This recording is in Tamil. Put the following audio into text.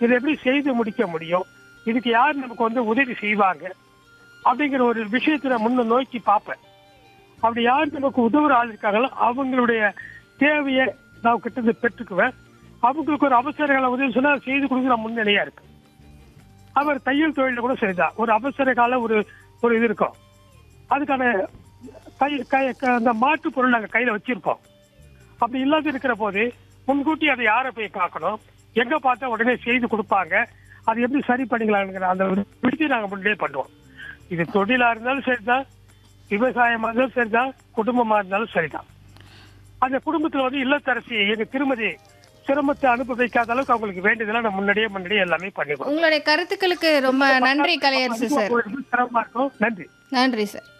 இதை எப்படி செய்து முடிக்க முடியும் இதுக்கு யார் நமக்கு வந்து உதவி செய்வாங்க அப்படிங்கிற ஒரு விஷயத்தை நான் முன்ன நோக்கி பார்ப்பேன் அப்படி யார் நமக்கு உதவுற ஆள் இருக்காங்களோ அவங்களுடைய தேவையை நான் கிட்ட இருந்து பெற்றுக்குவேன் அவங்களுக்கு ஒரு அவசர கால உதவி சொன்னா அதை செய்து கொடுக்குற முன்னணியா இருக்கு அவர் தையல் தொழில கூட சரிதான் ஒரு அவசர கால ஒரு ஒரு இது இருக்கும் அதுக்கான கை கை க- அந்த மாற்று பொருள் நாங்கள் கையில வச்சிருப்போம் அப்படி இல்லாத இருக்கிற போது முன்கூட்டி அதை யாரை போய் பார்க்கணும் எங்க பார்த்தா உடனே செய்து கொடுப்பாங்க அது எப்படி சரி பண்ணிக்கலாங்கிற அந்த ஒரு விடுதி நாங்கள் முன்னே பண்ணுவோம் இது தொழிலா இருந்தாலும் சரிதான் விவசாயமா இருந்தாலும் சரிதான் குடும்பமா இருந்தாலும் சரிதான் அந்த குடும்பத்துல வந்து இல்லத்தரசி எங்க திருமதி சிரமத்தை அனுப்ப வைக்காத அளவுக்கு அவங்களுக்கு வேண்டியதெல்லாம் நான் முன்னாடியே முன்னாடியே எல்லாமே பண்ணிடுவோம் உங்களுடைய கருத்துக்களுக்கு ரொம்ப நன்றி கலையரசு சார் சிரமமா இருக்கும் நன்றி நன்றி சார்